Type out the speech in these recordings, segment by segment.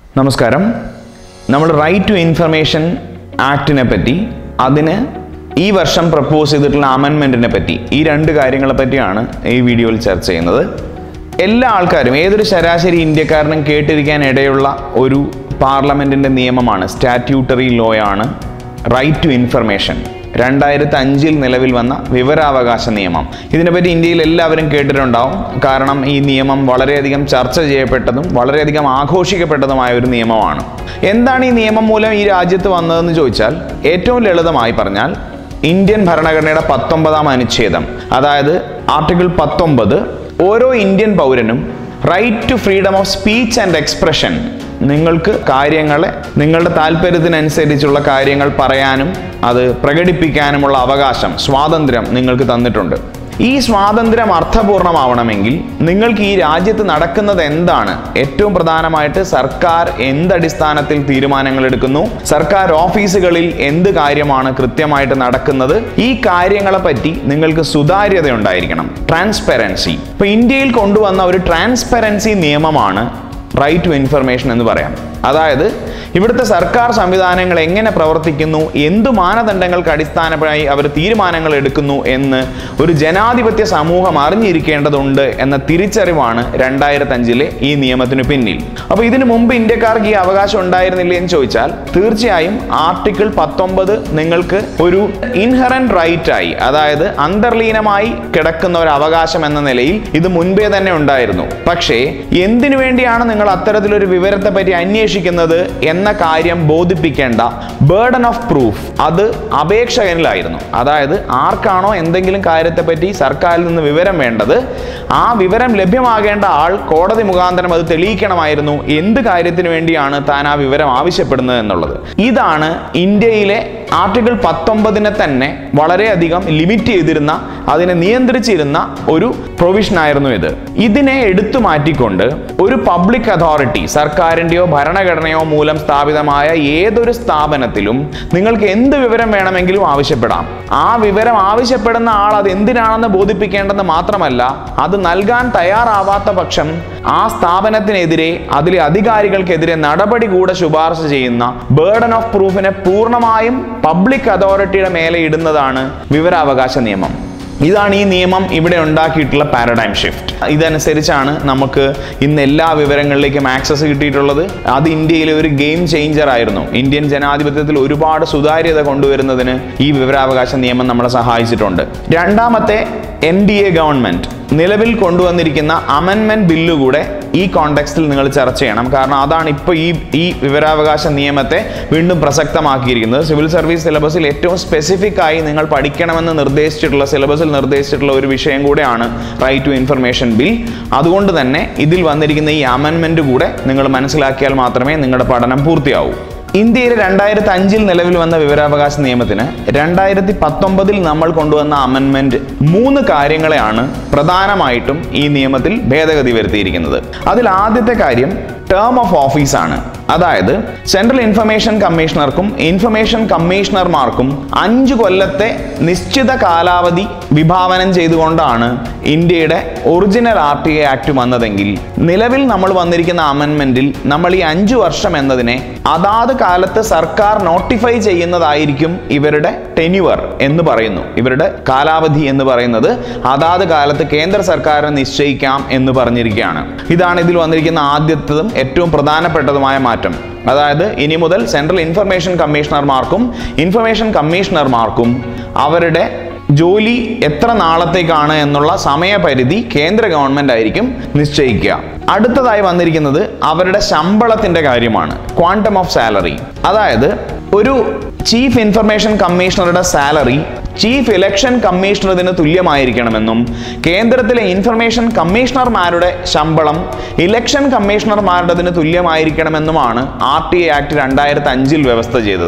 നമസ്കാരം നമ്മൾ right to information ആക്ടിനെ പറ്റി അതിന് ഈ വർഷം പ്രപ്പോസ് ചെയ്തിട്ടുള്ള അമെൻമെൻറ്റിനെ പറ്റി ഈ രണ്ട് കാര്യങ്ങളെ പറ്റിയാണ് ഈ വീഡിയോയിൽ ചർച്ച ചെയ്യുന്നത് എല്ലാ ആൾക്കാരും ഏതൊരു ശരാശരി ഇന്ത്യക്കാരനും കേട്ടിരിക്കാൻ ഇടയുള്ള ഒരു പാർലമെൻറ്റിൻ്റെ നിയമമാണ് സ്റ്റാറ്റ്യൂട്ടറി ലോ ആണ് റൈറ്റ് ടു ഇൻഫർമേഷൻ രണ്ടായിരത്തി അഞ്ചിൽ നിലവിൽ വന്ന വിവരാവകാശ നിയമം ഇതിനെപ്പറ്റി ഇന്ത്യയിൽ എല്ലാവരും കേട്ടിട്ടുണ്ടാവും കാരണം ഈ നിയമം വളരെയധികം ചർച്ച ചെയ്യപ്പെട്ടതും വളരെയധികം ആഘോഷിക്കപ്പെട്ടതുമായ ഒരു നിയമമാണ് എന്താണ് ഈ നിയമം മൂലം ഈ രാജ്യത്ത് വന്നതെന്ന് ചോദിച്ചാൽ ഏറ്റവും ലളിതമായി പറഞ്ഞാൽ ഇന്ത്യൻ ഭരണഘടനയുടെ പത്തൊമ്പതാം അനുച്ഛേദം അതായത് ആർട്ടിക്കിൾ പത്തൊമ്പത് ഓരോ ഇന്ത്യൻ പൗരനും right to freedom of speech and expression നിങ്ങൾക്ക് കാര്യങ്ങളെ നിങ്ങളുടെ താല്പര്യത്തിനനുസരിച്ചുള്ള കാര്യങ്ങൾ പറയാനും അത് പ്രകടിപ്പിക്കാനുമുള്ള അവകാശം സ്വാതന്ത്ര്യം നിങ്ങൾക്ക് തന്നിട്ടുണ്ട് ഈ സ്വാതന്ത്ര്യം അർത്ഥപൂർണമാവണമെങ്കിൽ നിങ്ങൾക്ക് ഈ രാജ്യത്ത് നടക്കുന്നത് എന്താണ് ഏറ്റവും പ്രധാനമായിട്ട് സർക്കാർ എന്തടിസ്ഥാനത്തിൽ തീരുമാനങ്ങൾ എടുക്കുന്നു സർക്കാർ ഓഫീസുകളിൽ എന്ത് കാര്യമാണ് കൃത്യമായിട്ട് നടക്കുന്നത് ഈ കാര്യങ്ങളെ പറ്റി നിങ്ങൾക്ക് സുതാര്യത ഉണ്ടായിരിക്കണം ട്രാൻസ്പെറൻസി ഇപ്പൊ ഇന്ത്യയിൽ കൊണ്ടുവന്ന ഒരു ട്രാൻസ്പെറൻസി നിയമമാണ് റൈറ്റ് ടു ഇൻഫർമേഷൻ എന്ന് പറയാം അതായത് ഇവിടുത്തെ സർക്കാർ സംവിധാനങ്ങൾ എങ്ങനെ പ്രവർത്തിക്കുന്നു എന്തു മാനദണ്ഡങ്ങൾക്ക് അടിസ്ഥാനമായി അവർ തീരുമാനങ്ങൾ എടുക്കുന്നു എന്ന് ഒരു ജനാധിപത്യ സമൂഹം അറിഞ്ഞിരിക്കേണ്ടതുണ്ട് എന്ന തിരിച്ചറിവാണ് രണ്ടായിരത്തി അഞ്ചിലെ ഈ നിയമത്തിന് പിന്നിൽ അപ്പോൾ ഇതിനു മുമ്പ് ഇന്ത്യക്കാർക്ക് ഈ അവകാശം ഉണ്ടായിരുന്നില്ല എന്ന് ചോദിച്ചാൽ തീർച്ചയായും ആർട്ടിക്കിൾ പത്തൊമ്പത് നിങ്ങൾക്ക് ഒരു ഇൻഹറന്റ് റൈറ്റ് ആയി അതായത് അന്തർലീനമായി കിടക്കുന്ന ഒരു അവകാശം എന്ന നിലയിൽ ഇത് മുൻപേ തന്നെ ഉണ്ടായിരുന്നു പക്ഷേ എന്തിനു വേണ്ടിയാണ് നിങ്ങൾ അത്തരത്തിലൊരു വിവരത്തെ പറ്റി അന്വേഷിക്കുന്നത് എന്ന കാര്യം ബോധിപ്പിക്കേണ്ട ബേർഡൻ ഓഫ് പ്രൂഫ് അത് അപേക്ഷകനിലായിരുന്നു അതായത് ആർക്കാണോ എന്തെങ്കിലും കാര്യത്തെപ്പറ്റി സർക്കാരിൽ നിന്ന് വിവരം വേണ്ടത് ആ വിവരം ലഭ്യമാകേണ്ട ആൾ കോടതി മുഖാന്തരം അത് തെളിയിക്കണമായിരുന്നു എന്ത് കാര്യത്തിന് വേണ്ടിയാണ് താൻ ആ വിവരം ആവശ്യപ്പെടുന്നത് എന്നുള്ളത് ഇതാണ് ഇന്ത്യയിലെ ആർട്ടിക്കിൾ പത്തൊമ്പതിനെ തന്നെ വളരെയധികം ലിമിറ്റ് ചെയ്തിരുന്ന അതിനെ നിയന്ത്രിച്ചിരുന്ന ഒരു പ്രൊവിഷൻ ആയിരുന്നു ഇത് ഇതിനെ എടുത്തു മാറ്റിക്കൊണ്ട് ഒരു പബ്ലിക് അതോറിറ്റി സർക്കാരിൻ്റെയോ ഭരണഘടനയോ മൂലം സ്ഥാപിതമായ ഏതൊരു സ്ഥാപനത്തിലും നിങ്ങൾക്ക് എന്ത് വിവരം വേണമെങ്കിലും ആവശ്യപ്പെടാം ആ വിവരം ആവശ്യപ്പെടുന്ന ആൾ അത് എന്തിനാണെന്ന് ബോധിപ്പിക്കേണ്ടെന്ന് മാത്രമല്ല അത് നൽകാൻ തയ്യാറാവാത്ത പക്ഷം ആ സ്ഥാപനത്തിനെതിരെ അതിലെ അധികാരികൾക്കെതിരെ നടപടി കൂടെ ശുപാർശ ചെയ്യുന്ന ബേർഡൻ ഓഫ് പ്രൂഫിനെ പൂർണ്ണമായും പബ്ലിക് അതോറിറ്റിയുടെ മേലെ ഇടുന്നതാണ് വിവരാവകാശ നിയമം ഇതാണ് ഈ നിയമം ഇവിടെ ഉണ്ടാക്കിയിട്ടുള്ള പാരഡൈം ഷിഫ്റ്റ് ഇതനുസരിച്ചാണ് നമുക്ക് ഇന്ന് എല്ലാ വിവരങ്ങളിലേക്കും ആക്സസ് കിട്ടിയിട്ടുള്ളത് അത് ഇന്ത്യയിലെ ഒരു ഗെയിം ചേഞ്ചർ ആയിരുന്നു ഇന്ത്യൻ ജനാധിപത്യത്തിൽ ഒരുപാട് സുതാര്യത കൊണ്ടുവരുന്നതിന് ഈ വിവരാവകാശ നിയമം നമ്മളെ സഹായിച്ചിട്ടുണ്ട് രണ്ടാമത്തെ എൻ ഡി എ ഗവൺമെന്റ് നിലവിൽ കൊണ്ടുവന്നിരിക്കുന്ന അമെൻമെന്റ് ബില്ല് കൂടെ ഈ കോണ്ടെക്സ്റ്റിൽ നിങ്ങൾ ചർച്ച ചെയ്യണം കാരണം അതാണ് ഇപ്പോൾ ഈ ഈ വിവരാവകാശ നിയമത്തെ വീണ്ടും പ്രസക്തമാക്കിയിരിക്കുന്നത് സിവിൽ സർവീസ് സിലബസിൽ ഏറ്റവും സ്പെസിഫിക് ആയി നിങ്ങൾ പഠിക്കണമെന്ന് നിർദ്ദേശിച്ചിട്ടുള്ള സിലബസിൽ നിർദ്ദേശിച്ചിട്ടുള്ള ഒരു വിഷയം കൂടെയാണ് റൈറ്റ് ടു ഇൻഫർമേഷൻ ബിൽ അതുകൊണ്ട് തന്നെ ഇതിൽ വന്നിരിക്കുന്ന ഈ അമെൻമെന്റ് കൂടെ നിങ്ങൾ മനസ്സിലാക്കിയാൽ മാത്രമേ നിങ്ങളുടെ പഠനം പൂർത്തിയാവൂ ഇന്ത്യയിൽ രണ്ടായിരത്തി അഞ്ചിൽ നിലവിൽ വന്ന വിവരാവകാശ നിയമത്തിന് രണ്ടായിരത്തി പത്തൊമ്പതിൽ നമ്മൾ കൊണ്ടുവന്ന അമെൻമെന്റ് മൂന്ന് കാര്യങ്ങളെയാണ് പ്രധാനമായിട്ടും ഈ നിയമത്തിൽ ഭേദഗതി വരുത്തിയിരിക്കുന്നത് അതിൽ ആദ്യത്തെ കാര്യം ടേം ഓഫ് ഓഫീസ് ആണ് അതായത് സെൻട്രൽ ഇൻഫർമേഷൻ കമ്മീഷണർക്കും ഇൻഫർമേഷൻ കമ്മീഷണർമാർക്കും അഞ്ച് കൊല്ലത്തെ നിശ്ചിത കാലാവധി വിഭാവനം ചെയ്തുകൊണ്ടാണ് ഇന്ത്യയുടെ original R T I act വന്നതെങ്കിൽ നിലവിൽ നമ്മൾ വന്നിരിക്കുന്ന അമെൻമെന്റിൽ നമ്മൾ ഈ അഞ്ചു വർഷം എന്നതിനെ അതാത് കാലത്ത് സർക്കാർ നോട്ടിഫൈ ചെയ്യുന്നതായിരിക്കും ഇവരുടെ ടെന്യുവർ എന്ന് പറയുന്നു ഇവരുടെ കാലാവധി എന്ന് പറയുന്നത് അതാത് കാലത്ത് കേന്ദ്ര സർക്കാരിന് നിശ്ചയിക്കാം എന്ന് പറഞ്ഞിരിക്കുകയാണ് ഇതാണ് ഇതിൽ വന്നിരിക്കുന്ന ആദ്യത്തതും ഏറ്റവും പ്രധാനപ്പെട്ടതുമായ മാറ്റം അതായത് ഇനി മുതൽ സെൻട്രൽ ഇൻഫർമേഷൻ കമ്മീഷണർമാർക്കും ഇൻഫർമേഷൻ കമ്മീഷണർമാർക്കും അവരുടെ ജോലി എത്ര നാളത്തേക്കാണ് എന്നുള്ള സമയപരിധി കേന്ദ്ര ഗവൺമെന്റ് ആയിരിക്കും നിശ്ചയിക്കുക അടുത്തതായി വന്നിരിക്കുന്നത് അവരുടെ ശമ്പളത്തിന്റെ കാര്യമാണ് ക്വാണ്ടം ഓഫ് സാലറി അതായത് ഒരു ചീഫ് ഇൻഫർമേഷൻ കമ്മീഷണറുടെ സാലറി ചീഫ് ഇലക്ഷൻ കമ്മീഷണറിന് തുല്യമായിരിക്കണമെന്നും കേന്ദ്രത്തിലെ ഇൻഫർമേഷൻ കമ്മീഷണർമാരുടെ ശമ്പളം ഇലക്ഷൻ കമ്മീഷണർമാരുടേതിന് തുല്യമായിരിക്കണമെന്നുമാണ് ആർ ടി ഐ ആക്ട് രണ്ടായിരത്തി അഞ്ചിൽ വ്യവസ്ഥ ചെയ്തത്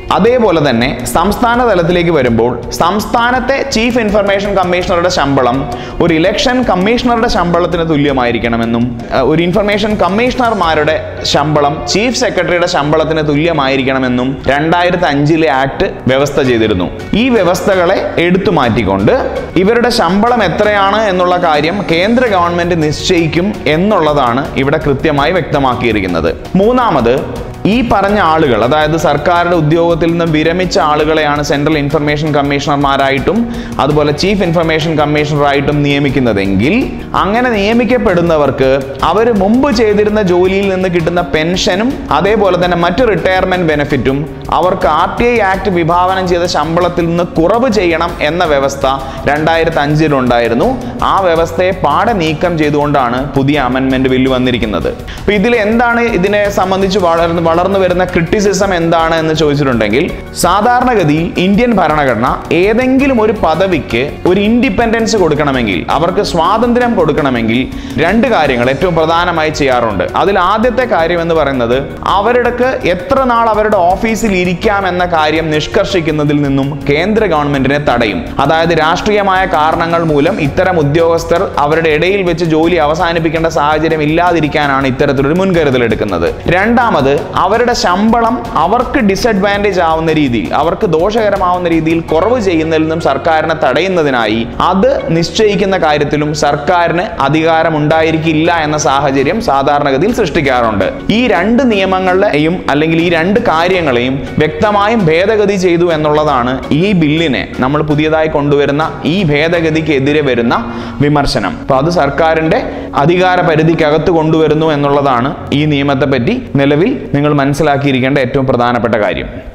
അതേപോലെ തന്നെ സംസ്ഥാന തലത്തിലേക്ക് വരുമ്പോൾ സംസ്ഥാനത്തെ ചീഫ് ഇൻഫർമേഷൻ കമ്മീഷണറുടെ ശമ്പളം ഒരു ഇലക്ഷൻ കമ്മീഷണറുടെ ശമ്പളത്തിന് തുല്യമായിരിക്കണമെന്നും അഹ്, ഒരു ഇൻഫർമേഷൻ കമ്മീഷണർമാരുടെ ശമ്പളം ചീഫ് സെക്രട്ടറിയുടെ ശമ്പളത്തിന് തുല്യമായിരിക്കണമെന്നും രണ്ടായിരത്തി അഞ്ചിലെ ആക്ട് വ്യവസ്ഥ ചെയ്തിരുന്നു ഈ വ്യവസ്ഥകളെ എടുത്തു മാറ്റിക്കൊണ്ട് ഇവരുടെ ശമ്പളം എത്രയാണ് എന്നുള്ള കാര്യം കേന്ദ്ര ഗവൺമെന്റ് നിശ്ചയിക്കും എന്നുള്ളതാണ് ഇവിടെ കൃത്യമായി വ്യക്തമാക്കിയിരിക്കുന്നത് മൂന്നാമത് ഈ പറഞ്ഞ ആളുകൾ അതായത് സർക്കാരുടെ ഉദ്യോഗത്തിൽ നിന്ന് വിരമിച്ച ആളുകളെയാണ് സെൻട്രൽ ഇൻഫർമേഷൻ കമ്മീഷണർമാരായിട്ടും അതുപോലെ ചീഫ് ഇൻഫർമേഷൻ കമ്മീഷണറായിട്ടും നിയമിക്കുന്നതെങ്കിൽ അങ്ങനെ നിയമിക്കപ്പെടുന്നവർക്ക് അവർ മുമ്പ് ചെയ്തിരുന്ന ജോലിയിൽ നിന്ന് കിട്ടുന്ന പെൻഷനും അതേപോലെ തന്നെ മറ്റു റിട്ടയർമെന്റ് ബെനിഫിറ്റും അവർക്ക് ആർ ടി ഐ ആക്ട് വിഭാവനം ചെയ്ത ശമ്പളത്തിൽ നിന്ന് കുറവ് ചെയ്യണം എന്ന വ്യവസ്ഥ രണ്ടായിരത്തി അഞ്ചിലുണ്ടായിരുന്നു ആ വ്യവസ്ഥയെ പാടെ നീക്കം ചെയ്തുകൊണ്ടാണ് പുതിയ അമെൻമെന്റ് ബില്ല് വന്നിരിക്കുന്നത് അപ്പൊ ഇതിൽ എന്താണ് ഇതിനെ സംബന്ധിച്ച് വളർന്ന് വളർന്നു വരുന്ന ക്രിറ്റിസിസം എന്താണ് എന്ന് ചോദിച്ചിട്ടുണ്ടെങ്കിൽ സാധാരണഗതിയിൽ ഇന്ത്യൻ ഭരണഘടന ഏതെങ്കിലും ഒരു പദവിക്ക് ഒരു ഇൻഡിപെൻഡൻസ് കൊടുക്കണമെങ്കിൽ അവർക്ക് സ്വാതന്ത്ര്യം കൊടുക്കണമെങ്കിൽ രണ്ട് കാര്യങ്ങൾ ഏറ്റവും പ്രധാനമായി ചെയ്യാറുണ്ട് അതിൽ ആദ്യത്തെ കാര്യം എന്ന് പറയുന്നത് അവരുടെക്ക് എത്ര നാൾ അവരുടെ ഓഫീസിൽ ഇരിക്കാം എന്ന കാര്യം നിഷ്കർഷിക്കുന്നതിൽ നിന്നും കേന്ദ്ര ഗവൺമെന്റിനെ തടയും അതായത് രാഷ്ട്രീയമായ കാരണങ്ങൾ മൂലം ഇത്തരം ഉദ്യോഗസ്ഥർ അവരുടെ ഇടയിൽ വെച്ച് ജോലി അവസാനിപ്പിക്കേണ്ട സാഹചര്യം ഇല്ലാതിരിക്കാനാണ് ഇത്തരത്തിലൊരു മുൻകരുതൽ എടുക്കുന്നത് രണ്ടാമത് അവരുടെ ശമ്പളം അവർക്ക് ഡിസഡ്വാൻറ്റേജ് ആവുന്ന രീതിയിൽ അവർക്ക് ദോഷകരമാവുന്ന രീതിയിൽ കുറവ് ചെയ്യുന്നതിൽ നിന്നും സർക്കാരിനെ തടയുന്നതിനായി അത് നിശ്ചയിക്കുന്ന കാര്യത്തിലും സർക്കാരിന് അധികാരം ഉണ്ടായിരിക്കില്ല എന്ന സാഹചര്യം സാധാരണഗതിയിൽ സൃഷ്ടിക്കാറുണ്ട് ഈ രണ്ട് നിയമങ്ങളെയും അല്ലെങ്കിൽ ഈ രണ്ട് കാര്യങ്ങളെയും വ്യക്തമായും ഭേദഗതി ചെയ്തു എന്നുള്ളതാണ് ഈ ബില്ലിനെ നമ്മൾ പുതിയതായി കൊണ്ടുവരുന്ന ഈ ഭേദഗതിക്കെതിരെ വരുന്ന വിമർശനം അപ്പൊ അത് സർക്കാരിന്റെ അധികാര പരിധിക്കകത്ത് കൊണ്ടുവരുന്നു എന്നുള്ളതാണ് ഈ നിയമത്തെ പറ്റി നിലവിൽ നിങ്ങൾ മനസ്സിലാക്കിയിരിക്കേണ്ട ഏറ്റവും പ്രധാനപ്പെട്ട കാര്യം